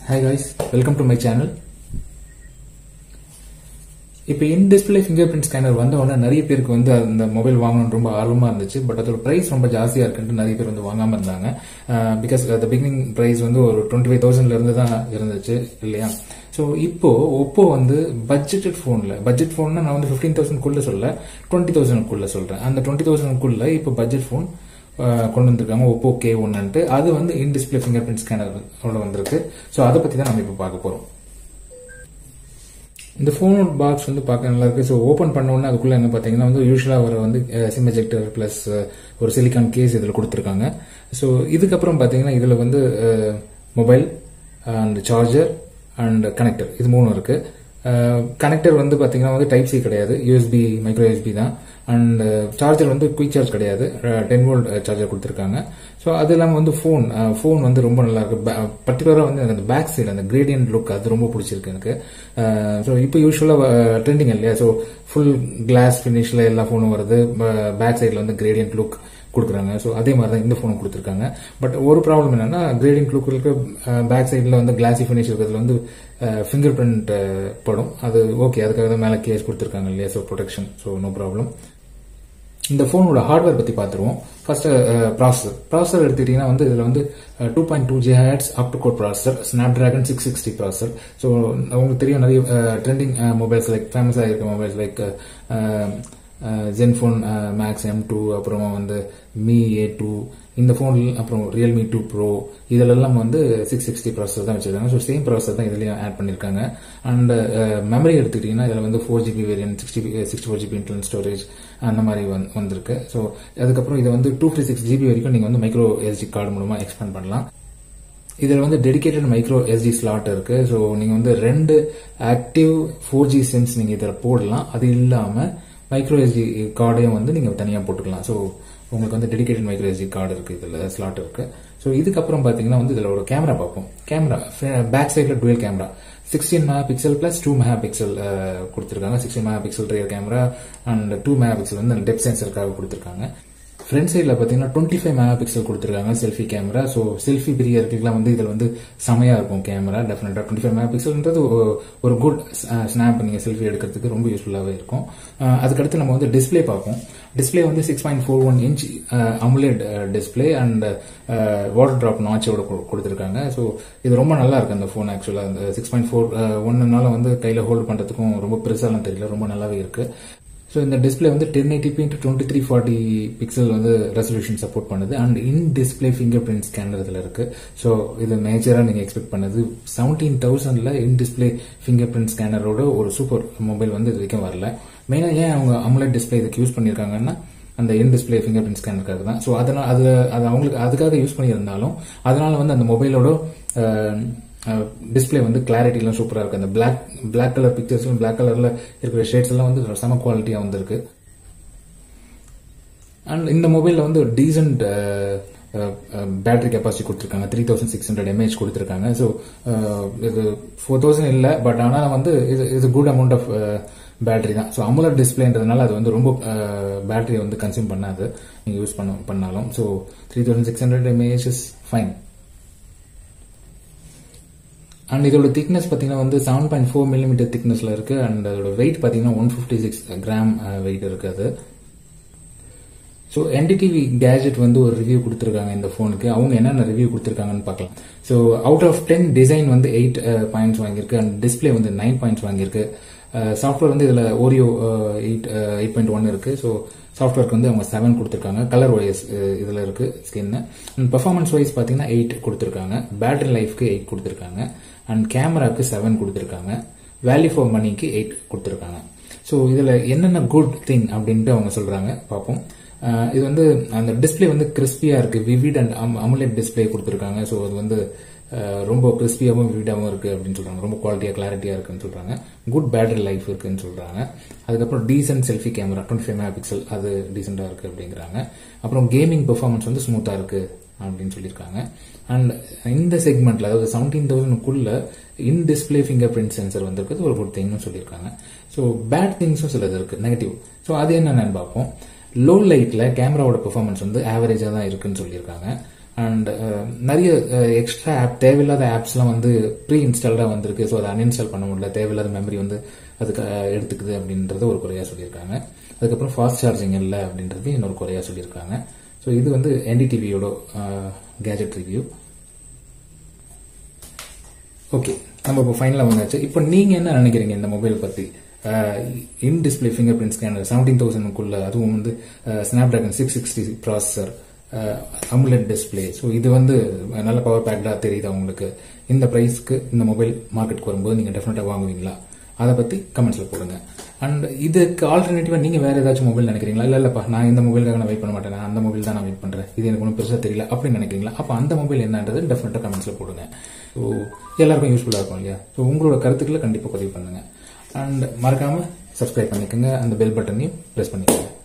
hi guys welcome to my channel இப்போ in display fingerprint scanner வந்த உடனே நிறைய பேருக்கு வந்து அந்த மொபைல் வாங்கணும்னு ரொம்ப ஆர்வமா இருந்துச்சு பட் அதோட பிரைஸ் ரொம்ப ஜாஸ்தியா இருக்குன்ட்டு நிறைய பேர் வந்து வாங்காம இருந்தாங்க பிகாஸ் த பிகினிங் பிரைஸ் வந்து ஒரு டுவெண்ட்டி ஃபைவ் தௌசண்ட்ல இருந்து தான் இருந்துச்சு இல்லையா ஸோ இப்போ ஒப்போ வந்து பட்ஜெட்டட் ஃபோன்ல பட்ஜெட் ஃபோன்னா நான் வந்து ஃபிஃப்டீன் தௌசண்ட்குள்ள சொல்ல டுவெண்ட்டி தௌசண்ட்குள்ள சொல்றேன் அந்த டுவெண்ட்டி தௌசண்ட்குள்ள இப்போ பட்ஜெட் ஃபோன் கொண்டு வந்திருக்காங்க ஒப்போ கே ஒன்னுட்டு அது வந்து in display fingerprint scanner வந்திருக்கு ஸோ அதை பத்தி தான் நம்ம இப்போ பார்க்க போறோம் இந்த ஃபோனோட பாக்ஸ் வந்து பார்க்க நல்லா இருக்கு ஸோ ஓப்பன் பண்ண உடனே அதுக்குள்ள என்ன பார்த்தீங்கன்னா வந்து யூஸ்வலாக வர வந்து சிம் எஜெக்டர் பிளஸ் ஒரு சிலிக்கான் கேஸ் இதில் கொடுத்துருக்காங்க ஸோ இதுக்கப்புறம் பார்த்தீங்கன்னா இதில் வந்து mobile and charger and connector இது மூணும் இருக்கு கனெக்டர் வந்து பார்த்தீங்கன்னா வந்து டைப் சி கிடையாது யூஎஸ்பி மைக்ரோ யூஎஸ்பி தான் அண்ட் சார்ஜர் வந்து குயிக் சார்ஜ் கிடையாது டென் வோல்ட் சார்ஜர் கொடுத்துருக்காங்க ஸோ அது இல்லாமல் வந்து ஃபோன் ஃபோன் வந்து ரொம்ப நல்லா இருக்கு பர்டிகுலராக வந்து அந்த பேக் சைடு அந்த கிரேடியன்ட் லுக் அது ரொம்ப பிடிச்சிருக்கு எனக்கு ஸோ இப்போ யூஸ்வலாக ட்ரெண்டிங் இல்லையா ஸோ ஃபுல் கிளாஸ் ஃபினிஷில் எல்லா ஃபோனும் வருது பேக் சைடில் வந்து கிரேடியன்ட் லுக் கொடுக்குறாங்க ஸோ அதே மாதிரி தான் இந்த ஃபோனும் கொடுத்துருக்காங்க பட் ஒரு ப்ராப்ளம் என்னன்னா கிரேடியன்ட் லுக் இருக்க பேக் சைடில் வந்து கிளாசி ஃபினிஷ் இருக்கிறதுல வந்து ஃபிங்கர் பிரிண்ட் படும் அது ஓகே அதுக்காக தான் மேலே கேஸ் கொடுத்துருக்காங்க இல்லையா so protection so no problem இந்த ஃபோனோட ஹார்ட்வேர் பத்தி பார்த்துருவோம் ஃபர்ஸ்ட் ப்ராசஸர் ப்ராசஸர் எடுத்துக்கிட்டீங்கன்னா வந்து இதுல வந்து two point two G hertz up to quad processor Snapdragon six sixty processor so உங்களுக்கு தெரியும் நிறைய ட்ரெண்டிங் மொபைல்ஸ் லைக் ஃபேமஸாக இருக்க mobiles like Zenfone Max M two அப்புறமா வந்து மீ ஏ டூ இந்த ஃபோன் அப்புறம் ரியல்மி டூ ப்ரோ இதிலெல்லாம் வந்து சிக்ஸ் சிக்ஸ்டி ப்ராசஸர் தான் வச்சிருக்காங்க ஸோ சேம் ப்ராசஸர் தான் இதுலயும் ஆட் பண்ணியிருக்காங்க அண்ட் மெமரி எடுத்துக்கிட்டீங்கன்னா இதில் வந்து four GB variant sixty sixty four GB internal storage அந்த மாதிரி வந்திருக்கு ஸோ அதுக்கப்புறம் இதை வந்து டூ ஃபிஃப்டி சிக்ஸ் ஜிபி வரைக்கும் நீங்கள் வந்து மைக்ரோ எஸ்டி கார்டு மூலமா எக்ஸ்பேண்ட் பண்ணலாம் இதில் வந்து டெடிக்கேட்டட் மைக்ரோ எஸ்டி ஸ்லாட் இருக்கு ஸோ நீங்கள் வந்து ரெண்டு ஆக்டிவ் ஃபோர் ஜி சிம்ஸ் நீங்கள் இதில் போடலாம் அது இல்லாமல் மைக்ரோ எஸ்டி கார்டையும் வந்து நீங்கள் தனியாக போட்டுக்கலாம் ஸோ உங்களுக்கு வந்து டெடிக்கேட்டட் மைக்ரோ எஸ்டி கார்டு இருக்கு இதில் ஸ்லாட் இருக்கு ஸோ இதுக்கப்புறம் பார்த்தீங்கன்னா வந்து இதில் ஒரு கேமரா பார்ப்போம் கேமரா பேக் சைடில் dual camera sixteen megapixel plus two megapixel கொடுத்துருக்காங்க sixteen megapixel rear camera and two megapixel வந்து டெப் சென்சருக்காக கொடுத்துருக்காங்க ஃப்ரண்ட் சைடில் பார்த்தீங்கன்னா டுவெண்ட்டி ஃபைவ் மெகா பிக்சல் கொடுத்துருக்காங்க செல்ஃபி கேமரா ஸோ செல்ஃபி பிரியர்களுக்குலாம் வந்து இதில் வந்து செமையா இருக்கும் கேமரா டெஃபினட்டா டுவெண்ட்டி ஃபைவ் மெகா பிக்சல்ன்றது ஒரு குட் ஸ்னாப் நீங்கள் செல்ஃபி எடுக்கிறதுக்கு ரொம்ப யூஸ்ஃபுல்லாகவே இருக்கும் அதுக்கடுத்து நம்ம வந்து டிஸ்பிளே பார்ப்போம் டிஸ்பிளே வந்து six point four one inch AMOLED display and water drop நாச்சோட கொடுத்துருக்காங்க ஸோ இது ரொம்ப நல்லா இருக்கு அந்த ஃபோன் ஆக்சுவலாக அந்த சிக்ஸ் பாயிண்ட் ஃபோர் ஒன்னுனால வந்து கையில் ஹோல்ட் பண்ணுறதுக்கும் ரொம்ப பெருசாலாம் தெரியல ரொம்ப நல்லாவே இருக்கு ஸோ இந்த டிஸ்பிளே வந்து ten eighty P twenty three forty pixel வந்து ரெசல்யூஷன் சப்போர்ட் பண்ணுது and in display fingerprint scanner இதில் இருக்கு ஸோ இது மேஜராக நீங்கள் எக்ஸ்பெக்ட் பண்ணது செவன்டீன் தௌசண்ட்ல இன் டிஸ்பிளே ஃபிங்கர் பிரிண்ட் ஸ்கேனரோட ஒரு சூப்பர் மொபைல் வந்து இது வரைக்கும் வரல மெயினாக ஏன் அவங்க அமுலட் டிஸ்பிளே இதுக்கு யூஸ் பண்ணியிருக்காங்கன்னா அந்த இன் டிஸ்பிளே ஃபிங்கர் பிரிண்ட் ஸ்கேனருக்காக தான் ஸோ அதனால அது அது அவங்களுக்கு அதுக்காக யூஸ் பண்ணியிருந்தாலும் அதனால வந்து அந்த மொபைலோட டிஸ்பிளே வந்து கிளாரிட்டிலாம் சூப்பராக இருக்கு அந்த பிளாக் பிளாக் கலர் பிக்சர்ஸ்லாம் பிளாக் கலர்ல இருக்கிற ஷேட்ஸ் எல்லாம் வந்து செம குவாலிட்டியாக வந்திருக்கு அண்ட் இந்த மொபைலில் வந்து டீசென்ட் பேட்டரி கெப்பாசிட்டி கொடுத்துருக்காங்க three thousand six hundred mAh கொடுத்துருக்காங்க ஸோ இது ஃபோர் தௌசண்ட் இல்லை பட் ஆனால் வந்து இது இது குட் அமௌண்ட் ஆஃப் பேட்டரி தான் ஸோ அமுலர் டிஸ்பிளேன்றதுனால அது வந்து ரொம்ப பேட்டரி வந்து கன்சியூம் பண்ணாது நீங்கள் யூஸ் பண்ண பண்ணாலும் so three thousand six hundred mAh is fine and இதோட திக்னஸ் பார்த்தீங்கன்னா வந்து செவன் பாயிண்ட் ஃபோர் மில்லிமீட்டர் திக்னஸ்ல இருக்கு அண்ட் அதோட வெயிட் பார்த்தீங்கன்னா one fifty six gram weight இருக்கு அது ஸோ என்டிடிவி கேஜெட் வந்து ஒரு ரிவ்யூ கொடுத்துருக்காங்க இந்த ஃபோனுக்கு அவங்க என்னென்ன ரிவ்யூ கொடுத்துருக்காங்கன்னு பார்க்கலாம் so out of ten design வந்து எயிட் பாயிண்ட்ஸ் வாங்கியிருக்கு அண்ட் டிஸ்பிளே வந்து நைன் பாயிண்ட்ஸ் வாங்கியிருக்கு சாஃப்ட்வேர் வந்து இதில் Oreo eight eight point one இருக்கு ஸோ சாஃப்ட்வேருக்கு வந்து அவங்க செவன் கொடுத்துருக்காங்க கலர் ஒய்ஸ் இதில் இருக்கு ஸ்கின் அண்ட் பெர்ஃபார்மன்ஸ் வைஸ் பார்த்தீங்கன்னா எயிட் கொடுத்துருக்காங்க பேட்டரி லைஃப்க்கு எயிட் கொடுத்துருக்காங்க அண்ட் கேமராக்கு செவன் கொடுத்துருக்காங்க வேல்யூ ஃபார் மணிக்கு எயிட் கொடுத்துருக்காங்க ஸோ இதில் என்னென்ன குட் திங் அப்படின்ட்டு அவங்க சொல்றாங்க பார்ப்போம் இது வந்து அந்த டிஸ்பிளே வந்து கிறிஸ்பியா இருக்கு விவிட் அண்ட் அமுலேட் டிஸ்பிளே கொடுத்துருக்காங்க ஸோ அது வந்து ரொம்ப கிறிஸ்பியாகவும் விவிடாகவும் இருக்கு அப்படின்னு சொல்றாங்க ரொம்ப குவாலிட்டியா கிளாரிட்டியா இருக்குன்னு சொல்றாங்க குட் பேட்டரி லைஃப் இருக்குன்னு சொல்றாங்க அதுக்கப்புறம் decent selfie camera twenty five megapixel அது டீசெண்டா இருக்கு அப்படிங்கிறாங்க அப்புறம் கேமிங் பெர்ஃபார்மன்ஸ் வந்து ஸ்மூத்தா இருக்கு அப்படின்னு சொல்லியிருக்காங்க அண்ட் இந்த செக்மெண்ட்ல அதாவது செவன்டீன் தௌசண்ட்குள்ள in display fingerprint sensor வந்திருக்கிறது ஒரு குட் திங்னு சொல்லியிருக்காங்க ஸோ பேட் திங்ஸும் சிலது இருக்கு நெகட்டிவ் ஸோ அது என்னென்னு பார்ப்போம் லோ லைட்ல கேமராவோட பெர்ஃபார்மன்ஸ் வந்து ஆவரேஜா தான் இருக்குன்னு சொல்லியிருக்காங்க அண்ட் நிறைய எக்ஸ்ட்ரா ஆப் தேவையில்லாத ஆப்ஸ்லாம் வந்து ப்ரீ இன்ஸ்டால்டாக வந்திருக்கு ஸோ அதை அன்இன்ஸ்டால் பண்ண முடியல தேவையில்லாத மெமரி வந்து அதுக்கு அஹ், எடுத்துக்குது அப்படின்றது ஒரு குறையாக சொல்லியிருக்காங்க அதுக்கப்புறம் ஃபாஸ்ட் சார்ஜிங் இல்லை அப்படின்றது இன்னொரு குறையாக சொல்லியிருக்காங்க ஸோ இது வந்து என்டிடிவியோட கேஜெட் ரிவ்யூ ஓகே நம்ம இப்போ ஃபைனலாக வந்தாச்சு இப்போ நீங்கள் என்ன நினைக்கிறீங்க இந்த மொபைல் பற்றி in display fingerprint scanner seventeen தௌசண்ட்குள்ள அதுவும் வந்து Snapdragon six sixty processor AMOLED display so இது வந்து நல்ல பவர் பேக்டாக தெரியுது உங்களுக்கு இந்த ப்ரைஸ்க்கு இந்த மொபைல் மார்க்கெட்டுக்கு வரும்போது நீங்கள் டெஃபினட்டாக வாங்குவீங்களா அதை பற்றி கமெண்ட்ஸில் போடுங்க அண்ட் இதுக்கு ஆல்டர்னேட்டிவாக நீங்கள் வேறு ஏதாச்சும் மொபைல் நினைக்கிறீங்களா இல்லை இல்லைப்பா நான் இந்த மொபைலுக்காக நான் வெயிட் பண்ண மாட்டேன் நான் அந்த மொபைல் தான் நான் வெயிட் பண்ணுறேன் இது எனக்கு ஒன்றும் பெருசாக தெரியல அப்படின்னு நினைக்கிறீங்களா அப்போ அந்த மொபைல் என்னன்றது டெஃபினட்டாக கமெண்ட்ஸில் போடுங்க ஸோ எல்லாருக்கும் யூஸ்ஃபுல்லாக இருக்கும் இல்லையா ஸோ உங்களோட கருத்துக்களை கண்டிப்பாக பதிவு பண்ணுங்க அண்ட் மறக்காமல் சப்ஸ்கிரைப் பண்ணிக்கோங்க அந்த பெல் பட்டனையும் ப்ரெஸ் பண்ணிக்கோங்க